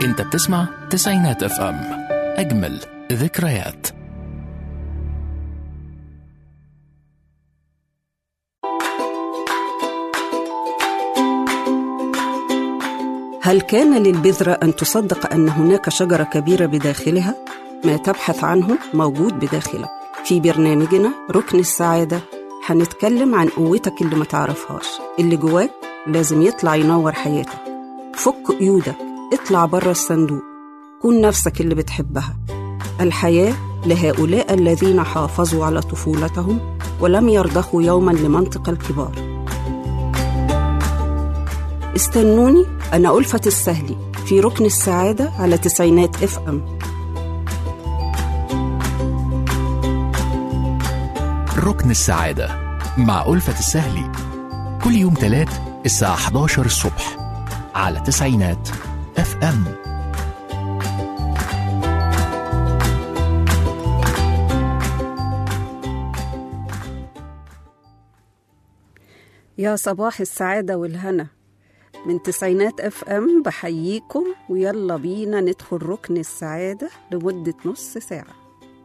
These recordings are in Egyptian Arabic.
انت بتسمع تسعينات اف ام اجمل ذكريات هل كان للبذرة أن تصدق أن هناك شجرة كبيرة بداخلها؟ ما تبحث عنه موجود بداخلك في برنامجنا ركن السعادة هنتكلم عن قوتك اللي ما تعرفهاش اللي جواك لازم يطلع ينور حياتك فك قيودك اطلع بره الصندوق كون نفسك اللي بتحبها الحياة لهؤلاء الذين حافظوا على طفولتهم ولم يرضخوا يوما لمنطق الكبار استنوني أنا ألفة السهلي في ركن السعادة على تسعينات اف ام ركن السعادة مع ألفة السهلي كل يوم تلات الساعة 11 الصبح على تسعينات اف ام يا صباح السعادة والهنا من تسعينات اف ام بحييكم ويلا بينا ندخل ركن السعادة لمدة نص ساعة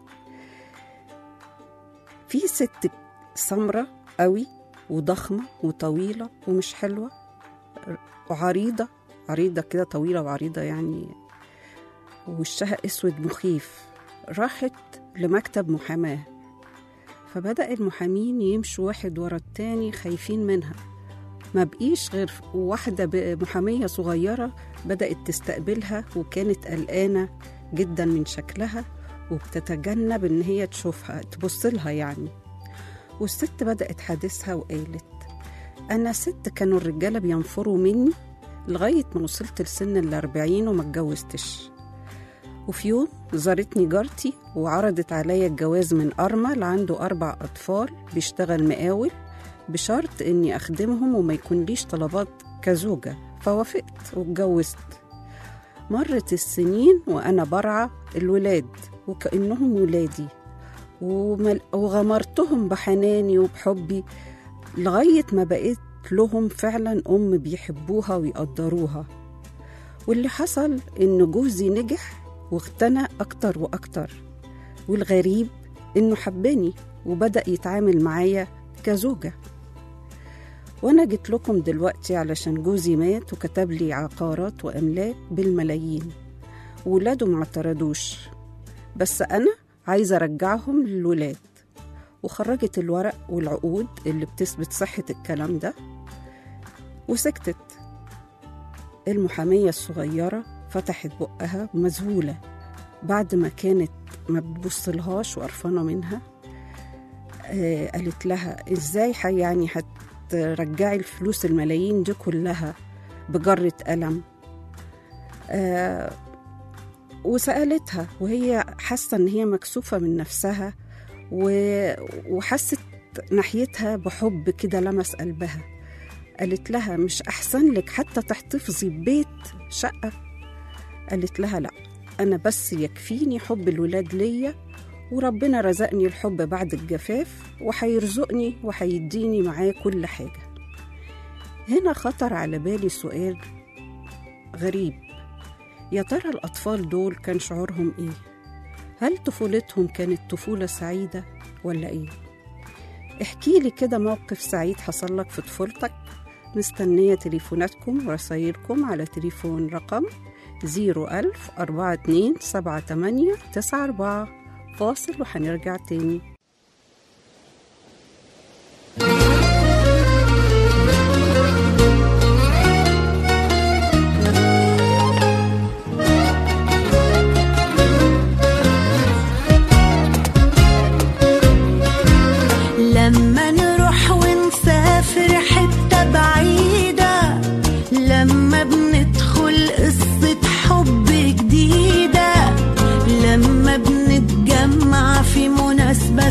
في ست سمرة قوي وضخمة وطويلة ومش حلوة وعريضة عريضة كده طويلة وعريضة يعني ووشها اسود مخيف راحت لمكتب محاماه فبدأ المحامين يمشوا واحد ورا التاني خايفين منها ما بقيش غير واحدة محامية صغيرة بدأت تستقبلها وكانت قلقانة جدا من شكلها وبتتجنب إن هي تشوفها تبص لها يعني والست بدأت حديثها وقالت أنا ست كانوا الرجالة بينفروا مني لغاية ما وصلت لسن الأربعين وما اتجوزتش وفي يوم زارتني جارتي وعرضت عليا الجواز من أرمل عنده أربع أطفال بيشتغل مقاول بشرط إني أخدمهم وما يكونليش طلبات كزوجة فوافقت واتجوزت مرت السنين وأنا برعى الولاد وكأنهم ولادي ومل... وغمرتهم بحناني وبحبي لغاية ما بقيت لهم فعلا أم بيحبوها ويقدروها واللي حصل إن جوزي نجح واغتنى أكتر وأكتر والغريب إنه حبني وبدأ يتعامل معايا كزوجة وأنا جيت لكم دلوقتي علشان جوزي مات وكتب لي عقارات وأملاك بالملايين وولاده ما اعترضوش بس أنا عايزة أرجعهم للولاد وخرجت الورق والعقود اللي بتثبت صحة الكلام ده وسكتت المحامية الصغيرة فتحت بقها مذهولة بعد ما كانت ما بتبصلهاش وقرفانة منها آه قالت لها ازاي يعني هترجعي الفلوس الملايين دي كلها بجرة قلم آه وسألتها وهي حاسة إن هي مكسوفة من نفسها وحست ناحيتها بحب كده لمس قلبها قالت لها مش أحسن لك حتى تحتفظي ببيت شقة قالت لها لا أنا بس يكفيني حب الولاد ليا وربنا رزقني الحب بعد الجفاف وهيرزقني وهيديني معاه كل حاجة هنا خطر على بالي سؤال غريب يا ترى الأطفال دول كان شعورهم إيه؟ هل طفولتهم كانت طفولة سعيدة ولا إيه؟ احكي لي كده موقف سعيد حصل لك في طفولتك مستنية تليفوناتكم ورسايلكم على تليفون رقم 01000 42 78 94 فاصل وهنرجع تاني لما نروح ونسافر حتة بعيدة لما بندخل قصة حب جديدة لما بنتجمع في مناسبة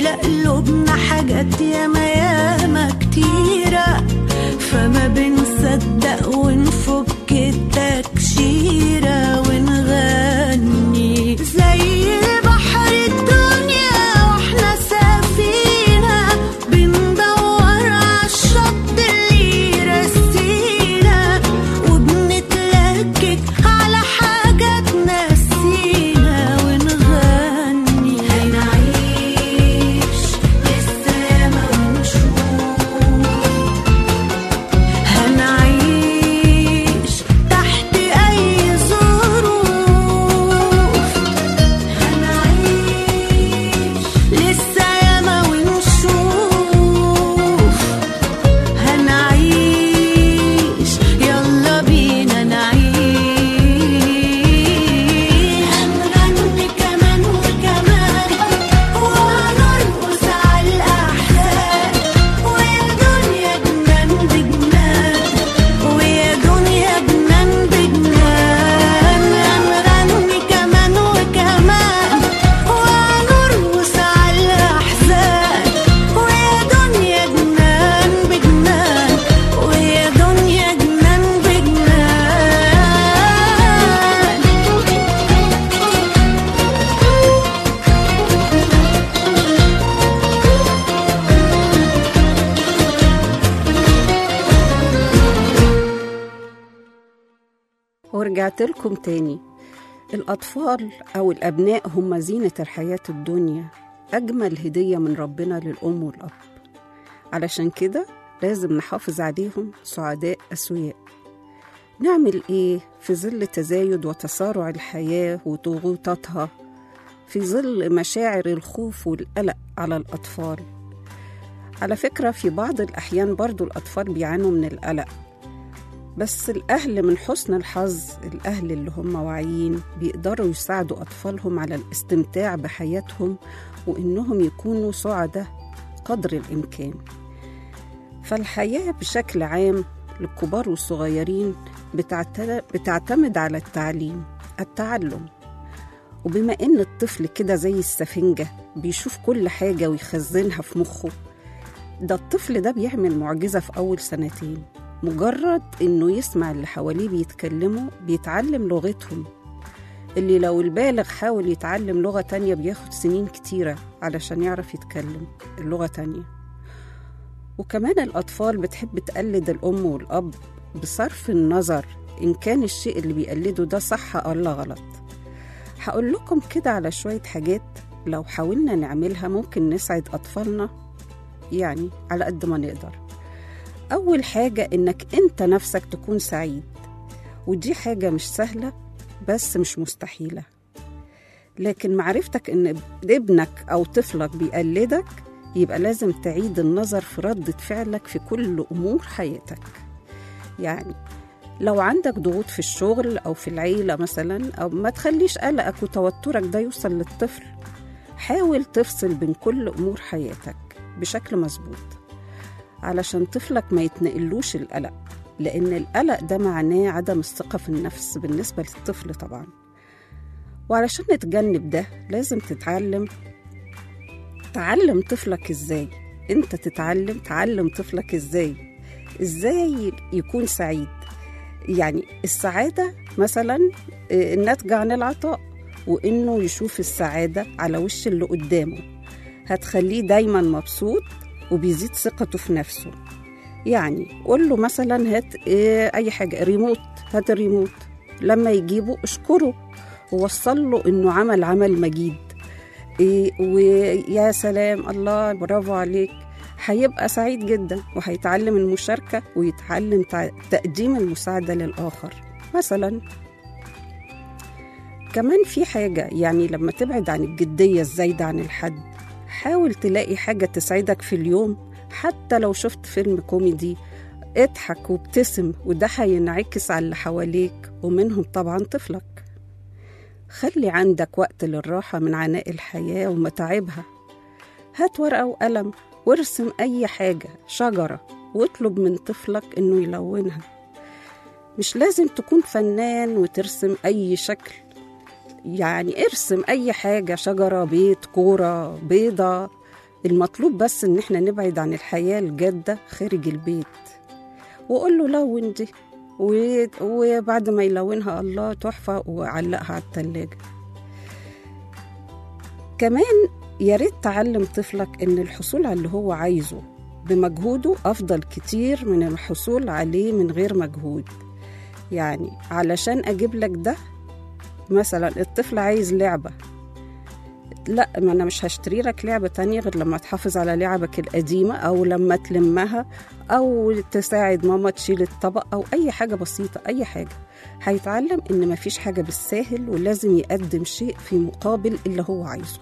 تملأ قلوبنا حاجات ياما ياما كتيرة فما بنصدق ونفك التكشيرة ونغني زي بحر الدنيا واحنا سفينة بندور عالشط اللي يرسينا وبنتلكك على حاجة تنسينا ونغني هنعيش لسه ياما ونشوف هنعيش تحت أي ظروف هنعيش لسه ياما ونشوف هنعيش يلا بينا نعيش هنغني كمان وكمان وهنرقص على الأحزان ويا دنيا جنان بجنان ويا دنيا جنان بجنان هنغني كمان وكمان وهنرقص على الأحزان ويا دنيا جنان بجنان ويا دنيا جنان بجنان ورجعت لكم تاني الأطفال أو الأبناء هم زينة الحياة الدنيا أجمل هدية من ربنا للأم والأب علشان كده لازم نحافظ عليهم سعداء أسوياء نعمل إيه في ظل تزايد وتسارع الحياة وضغوطاتها في ظل مشاعر الخوف والقلق على الأطفال على فكرة في بعض الأحيان برضو الأطفال بيعانوا من القلق بس الأهل من حسن الحظ الأهل اللي هم واعيين بيقدروا يساعدوا أطفالهم على الاستمتاع بحياتهم وإنهم يكونوا سعداء قدر الإمكان فالحياة بشكل عام للكبار والصغيرين بتعت- بتعتمد على التعليم التعلم وبما إن الطفل كده زي السفنجة بيشوف كل حاجة ويخزنها في مخه ده الطفل ده بيعمل معجزة في أول سنتين مجرد إنه يسمع اللي حواليه بيتكلموا بيتعلم لغتهم اللي لو البالغ حاول يتعلم لغة تانية بياخد سنين كتيرة علشان يعرف يتكلم اللغة تانية وكمان الأطفال بتحب تقلد الأم والأب بصرف النظر إن كان الشيء اللي بيقلده ده صح ولا غلط هقول لكم كده على شوية حاجات لو حاولنا نعملها ممكن نسعد أطفالنا يعني على قد ما نقدر أول حاجة إنك أنت نفسك تكون سعيد ودي حاجة مش سهلة بس مش مستحيلة لكن معرفتك إن ابنك أو طفلك بيقلدك يبقى لازم تعيد النظر في ردة فعلك في كل أمور حياتك يعني لو عندك ضغوط في الشغل أو في العيلة مثلا أو ما تخليش قلقك وتوترك ده يوصل للطفل حاول تفصل بين كل أمور حياتك بشكل مظبوط علشان طفلك ما يتنقلوش القلق لأن القلق ده معناه عدم الثقة في النفس بالنسبة للطفل طبعا وعلشان نتجنب ده لازم تتعلم تعلم طفلك ازاي انت تتعلم تعلم طفلك ازاي ازاي يكون سعيد يعني السعادة مثلا آه، الناتج عن العطاء وإنه يشوف السعادة على وش اللي قدامه هتخليه دايما مبسوط وبيزيد ثقته في نفسه يعني قول له مثلا هات إيه أي حاجة ريموت هات الريموت لما يجيبه اشكره ووصل له إنه عمل عمل مجيد إيه ويا سلام الله برافو عليك هيبقى سعيد جدا وهيتعلم المشاركة ويتعلم تع- تقديم المساعدة للآخر مثلا كمان في حاجة يعني لما تبعد عن الجدية الزايدة عن الحد حاول تلاقي حاجة تسعدك في اليوم حتى لو شفت فيلم كوميدي اضحك وابتسم وده هينعكس على اللي حواليك ومنهم طبعا طفلك خلي عندك وقت للراحة من عناء الحياة ومتاعبها هات ورقة وقلم وارسم أي حاجة شجرة واطلب من طفلك إنه يلونها مش لازم تكون فنان وترسم أي شكل يعني ارسم أي حاجة شجرة بيت كورة بيضة المطلوب بس ان احنا نبعد عن الحياة الجادة خارج البيت وقول له لون دي و- وبعد ما يلونها الله تحفة وعلقها على التلاجة كمان يا ريت تعلم طفلك ان الحصول على اللي هو عايزه بمجهوده افضل كتير من الحصول عليه من غير مجهود يعني علشان اجيب لك ده مثلا الطفل عايز لعبة لا ما انا مش هشتري لك لعبة تانية غير لما تحافظ على لعبك القديمة او لما تلمها او تساعد ماما تشيل الطبق او اي حاجة بسيطة اي حاجة هيتعلم ان مفيش حاجة بالساهل ولازم يقدم شيء في مقابل اللي هو عايزه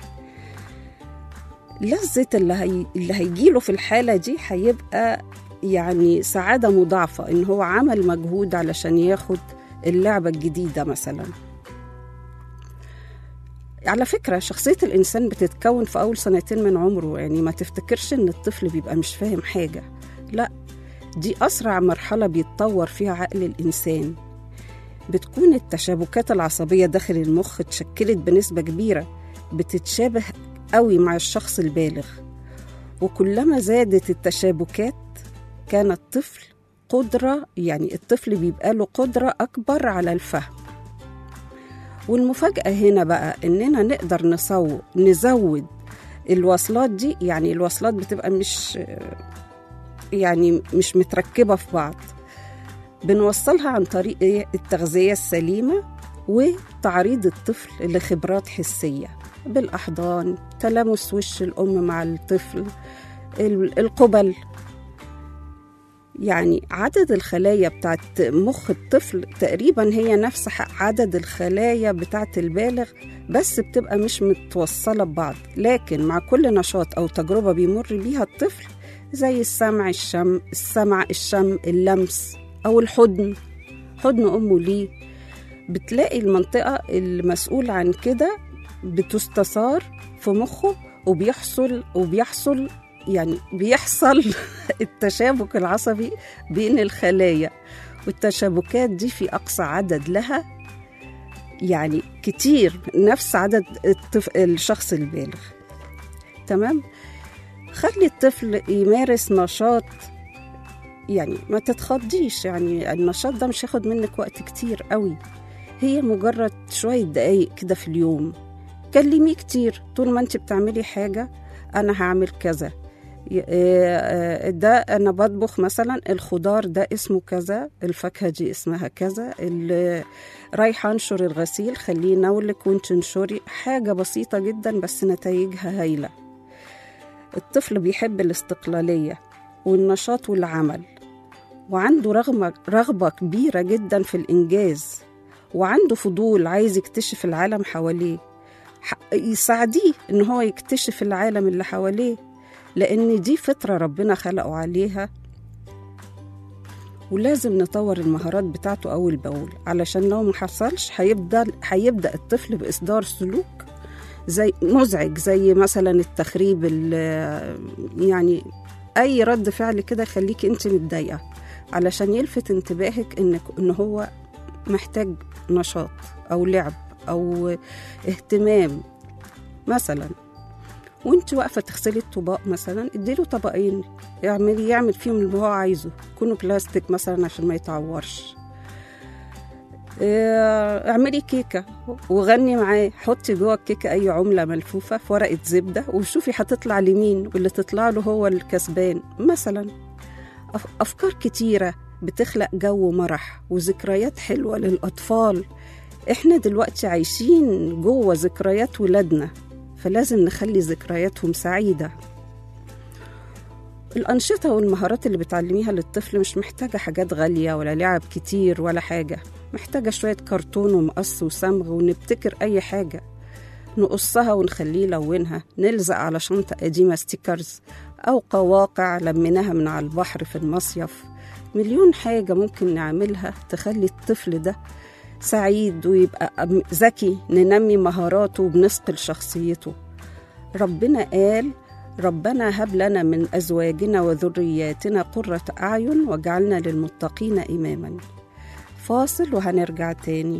لذة اللي, هي... اللي هيجيله في الحالة دي هيبقى يعني سعادة مضاعفة إن هو عمل مجهود علشان ياخد اللعبة الجديدة مثلا على فكرة شخصية الإنسان بتتكون في أول سنتين من عمره يعني ما تفتكرش إن الطفل بيبقى مش فاهم حاجة لا دي أسرع مرحلة بيتطور فيها عقل الإنسان بتكون التشابكات العصبية داخل المخ اتشكلت بنسبة كبيرة بتتشابه قوي مع الشخص البالغ وكلما زادت التشابكات كان الطفل قدرة يعني الطفل بيبقى له قدرة أكبر على الفهم والمفاجأة هنا بقى إننا نقدر نصو نزود الوصلات دي يعني الوصلات بتبقى مش يعني مش متركبة في بعض بنوصلها عن طريق إيه؟ التغذية السليمة وتعريض الطفل لخبرات حسية بالأحضان تلامس وش الأم مع الطفل ال- القبل يعني عدد الخلايا بتاعت مخ الطفل تقريبا هي نفس ح- عدد الخلايا بتاعت البالغ بس بتبقى مش متوصلة ببعض لكن مع كل نشاط أو تجربة بيمر بيها الطفل زي السمع الشم السمع الشم اللمس أو الحضن حضن أمه ليه بتلاقي المنطقة المسؤولة عن كده بتستثار في مخه وبيحصل وبيحصل يعني بيحصل التشابك العصبي بين الخلايا والتشابكات دي في أقصى عدد لها يعني كتير نفس عدد الطف... الشخص البالغ تمام خلي الطفل يمارس نشاط يعني ما تتخضيش يعني النشاط ده مش هياخد منك وقت كتير قوي هي مجرد شوية دقايق كده في اليوم كلميه كتير طول ما انت بتعملي حاجة أنا هعمل كذا ي- آه، آه، ده أنا بطبخ مثلا الخضار ده اسمه كذا الفاكهة دي اسمها كذا ال- رايحة أنشر الغسيل خليه يناولك وانت انشري حاجة بسيطة جدا بس نتائجها هايلة الطفل بيحب الاستقلالية والنشاط والعمل وعنده رغبة, رغبة كبيرة جدا في الإنجاز وعنده فضول عايز يكتشف العالم حواليه ح- يساعديه إن هو يكتشف العالم اللي حواليه لأن دي فطرة ربنا خلقه عليها ولازم نطور المهارات بتاعته أول بأول علشان لو ما حصلش هيبدأ هيبدأ الطفل بإصدار سلوك زي مزعج زي مثلا التخريب ال- يعني أي رد فعل كده يخليك أنت متضايقة علشان يلفت انتباهك إنك إن هو محتاج نشاط أو لعب أو اهتمام مثلا وانت واقفه تغسلي الطباق مثلا اديله طبقين يعمل يعمل فيهم اللي هو عايزه يكونوا بلاستيك مثلا عشان ما يتعورش اه، اعملي كيكه وغني معاه حطي جوه الكيكه اي عمله ملفوفه في ورقه زبده وشوفي هتطلع لمين واللي تطلع له هو الكسبان مثلا أف- افكار كتيره بتخلق جو مرح وذكريات حلوه للاطفال احنا دلوقتي عايشين جوه ذكريات ولادنا فلازم نخلي ذكرياتهم سعيدة الأنشطة والمهارات اللي بتعلميها للطفل مش محتاجة حاجات غالية ولا لعب كتير ولا حاجة محتاجة شوية كرتون ومقص وصمغ ونبتكر أي حاجة نقصها ونخليه يلونها نلزق على شنطة قديمة ستيكرز أو قواقع لميناها من على البحر في المصيف مليون حاجة ممكن نعملها تخلي الطفل ده سعيد ويبقى أم- ذكي ننمي مهاراته وبنثقل شخصيته ربنا قال ربنا هب لنا من أزواجنا وذرياتنا قرة أعين واجعلنا للمتقين إماما فاصل وهنرجع تاني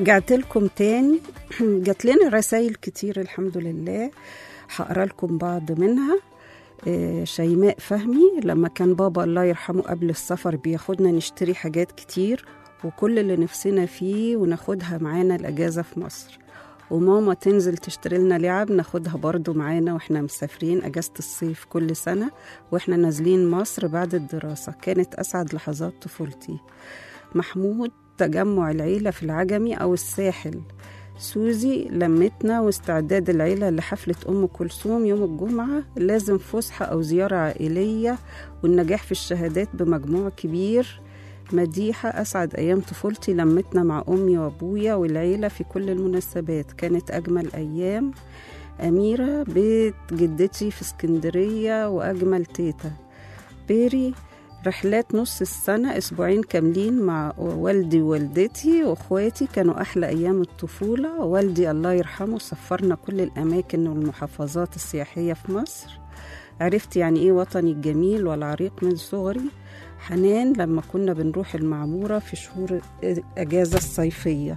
ورجعت لكم تاني جات لنا رسائل كتير الحمد لله هقرا لكم بعض منها آه، شيماء فهمي لما كان بابا الله يرحمه قبل السفر بياخدنا نشتري حاجات كتير وكل اللي نفسنا فيه وناخدها معانا الأجازة في مصر وماما تنزل تشتري لنا لعب ناخدها برضو معانا واحنا مسافرين أجازة الصيف كل سنة واحنا نازلين مصر بعد الدراسة كانت أسعد لحظات طفولتي محمود تجمع العيلة في العجمي أو الساحل سوزي لمتنا واستعداد العيلة لحفلة أم كلثوم يوم الجمعة لازم فسحة أو زيارة عائلية والنجاح في الشهادات بمجموع كبير مديحة أسعد أيام طفولتي لمتنا مع أمي وأبويا والعيلة في كل المناسبات كانت أجمل أيام أميرة بيت جدتي في اسكندرية وأجمل تيتا بيري رحلات نص السنة أسبوعين كاملين مع والدي ووالدتي وأخواتي كانوا أحلى أيام الطفولة والدي الله يرحمه سفرنا كل الأماكن والمحافظات السياحية في مصر عرفت يعني إيه وطني الجميل والعريق من صغري حنان لما كنا بنروح المعمورة في شهور الأجازة الصيفية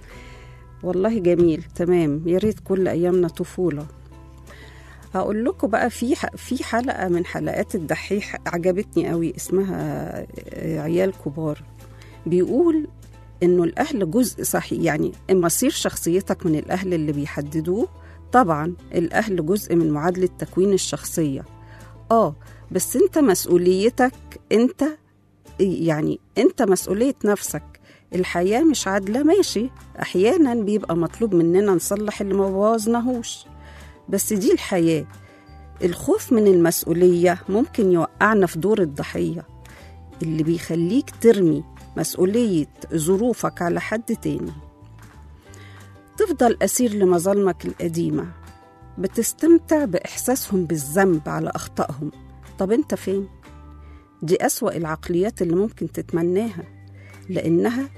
والله جميل تمام يا ريت كل أيامنا طفولة هقول لكم بقى في ح- في حلقه من حلقات الدحيح عجبتني قوي اسمها آه، عيال كبار بيقول انه الاهل جزء صحيح يعني مصير شخصيتك من الاهل اللي بيحددوه طبعا الاهل جزء من معادله تكوين الشخصيه اه بس انت مسؤوليتك انت يعني انت مسؤوليه نفسك الحياه مش عادله ماشي احيانا بيبقى مطلوب مننا نصلح اللي ما بوظناهوش بس دي الحياة الخوف من المسؤولية ممكن يوقعنا في دور الضحية اللي بيخليك ترمي مسؤولية ظروفك على حد تاني تفضل أسير لمظالمك القديمة بتستمتع بإحساسهم بالذنب على أخطائهم طب أنت فين؟ دي أسوأ العقليات اللي ممكن تتمناها لأنها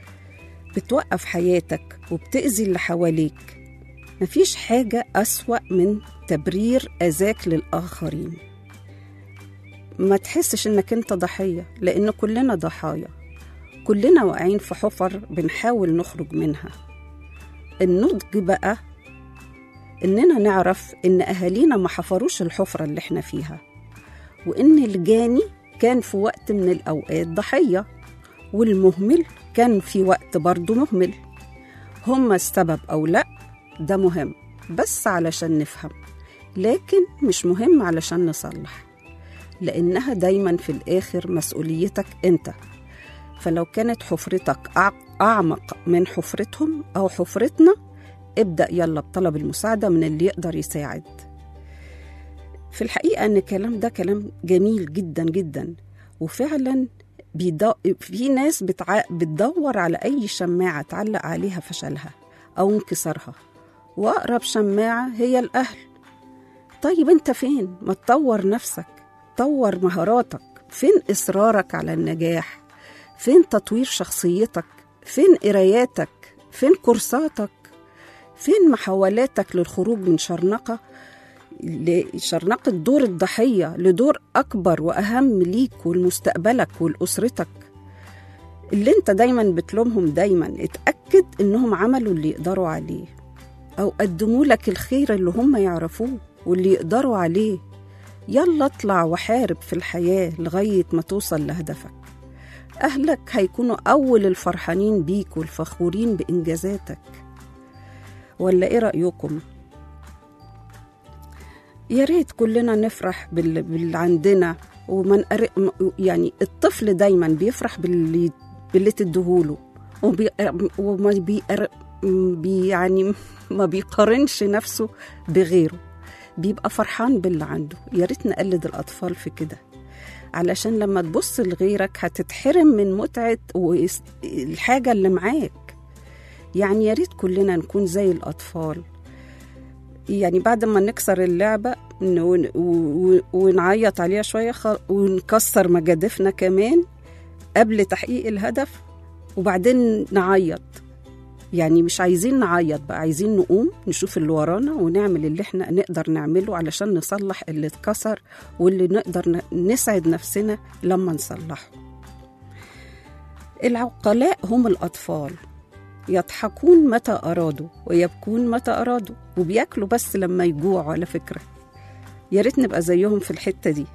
بتوقف حياتك وبتأذي اللي حواليك مفيش حاجة أسوأ من تبرير أذاك للآخرين ما تحسش إنك أنت ضحية لأن كلنا ضحايا كلنا واقعين في حفر بنحاول نخرج منها النضج بقى إننا نعرف إن أهالينا ما حفروش الحفرة اللي إحنا فيها وإن الجاني كان في وقت من الأوقات ضحية والمهمل كان في وقت برضه مهمل هما السبب أو لأ ده مهم بس علشان نفهم لكن مش مهم علشان نصلح لأنها دايما في الآخر مسؤوليتك أنت فلو كانت حفرتك أع- أعمق من حفرتهم أو حفرتنا ابدأ يلا بطلب المساعدة من اللي يقدر يساعد في الحقيقة أن الكلام ده كلام جميل جدا جدا وفعلا بيدو... في ناس بتع... بتدور على أي شماعة تعلق عليها فشلها أو انكسارها وأقرب شماعة هي الأهل طيب أنت فين؟ ما تطور نفسك طور مهاراتك فين إصرارك على النجاح؟ فين تطوير شخصيتك؟ فين قراياتك؟ فين كورساتك؟ فين محاولاتك للخروج من شرنقة لشرنقة دور الضحية لدور أكبر وأهم ليك ولمستقبلك ولأسرتك اللي انت دايما بتلومهم دايما اتأكد انهم عملوا اللي يقدروا عليه أو قدموا لك الخير اللي هم يعرفوه واللي يقدروا عليه يلا اطلع وحارب في الحياة لغاية ما توصل لهدفك أهلك هيكونوا أول الفرحانين بيك والفخورين بإنجازاتك ولا إيه رأيكم؟ يا ريت كلنا نفرح بال- باللي عندنا ومن يعني الطفل دايما بيفرح باللي باللي تديهوله وبي... وما بي... بي... يعني ما بيقارنش نفسه بغيره بيبقى فرحان باللي عنده يا ريت نقلد الأطفال في كده علشان لما تبص لغيرك هتتحرم من متعة وإس- الحاجة اللي معاك يعني يا ريت كلنا نكون زي الأطفال يعني بعد ما نكسر اللعبة ن- ون- و- ونعيط عليها شوية خ- ونكسر مجادفنا كمان قبل تحقيق الهدف وبعدين نعيط يعني مش عايزين نعيط بقى عايزين نقوم نشوف اللي ورانا ونعمل اللي احنا نقدر نعمله علشان نصلح اللي اتكسر واللي نقدر ن- نسعد نفسنا لما نصلحه العقلاء هم الأطفال يضحكون متى أرادوا ويبكون متى أرادوا وبياكلوا بس لما يجوعوا على فكرة يا ريت نبقى زيهم في الحتة دي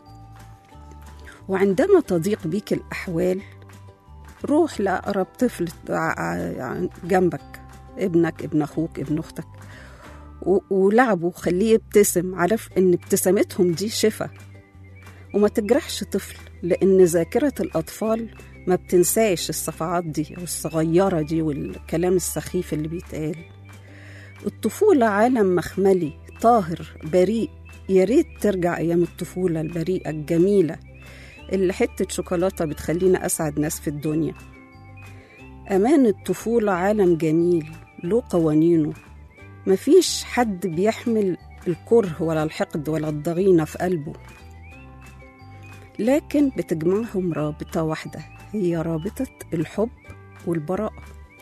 وعندما تضيق بيك الأحوال روح لأقرب طفل ع- ع- جنبك ابنك ابن أخوك ابن أختك و- ولعبه خليه يبتسم عارف إن ابتسامتهم دي شفا وما تجرحش طفل لأن ذاكرة الأطفال ما بتنساش الصفعات دي والصغيرة دي والكلام السخيف اللي بيتقال الطفولة عالم مخملي طاهر بريء يا ريت ترجع أيام الطفولة البريئة الجميلة اللي حتة شوكولاتة بتخلينا أسعد ناس في الدنيا أمان الطفولة عالم جميل له قوانينه مفيش حد بيحمل الكره ولا الحقد ولا الضغينة في قلبه لكن بتجمعهم رابطة واحدة هي رابطة الحب والبراءة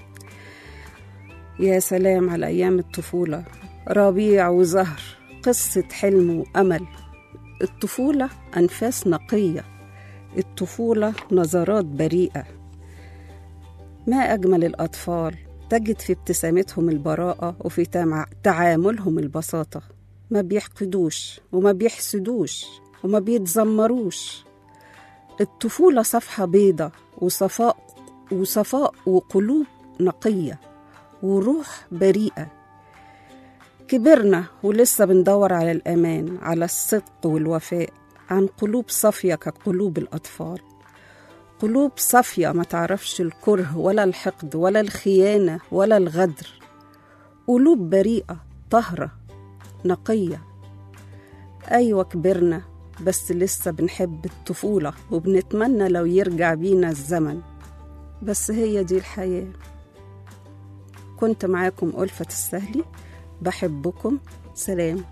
يا سلام على أيام الطفولة ربيع وزهر قصة حلم وأمل الطفولة أنفاس نقية الطفولة نظرات بريئة ما أجمل الأطفال تجد في ابتسامتهم البراءة وفي تمع- تعاملهم البساطة ما بيحقدوش وما بيحسدوش وما بيتذمروش الطفولة صفحة بيضة وصفاء وصفاء وقلوب نقية وروح بريئة كبرنا ولسه بندور على الأمان على الصدق والوفاء عن قلوب صافية كقلوب الأطفال قلوب صافية ما تعرفش الكره ولا الحقد ولا الخيانة ولا الغدر قلوب بريئة طهرة نقية أيوة كبرنا بس لسه بنحب الطفولة وبنتمنى لو يرجع بينا الزمن بس هي دي الحياة كنت معاكم ألفة السهلي بحبكم سلام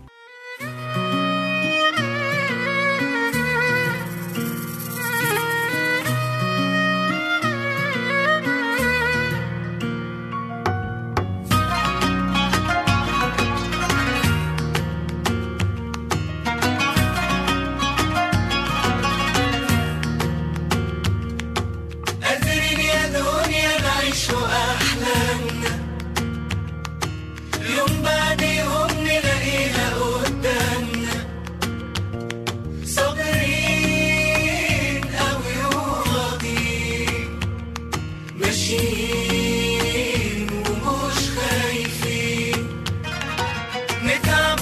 قادرين يا دنيا نعيش أحلامنا يوم بعد يوم نلاقيها قدامنا صابرين أوي وراضيين ماشيين ومش خايفين نتعب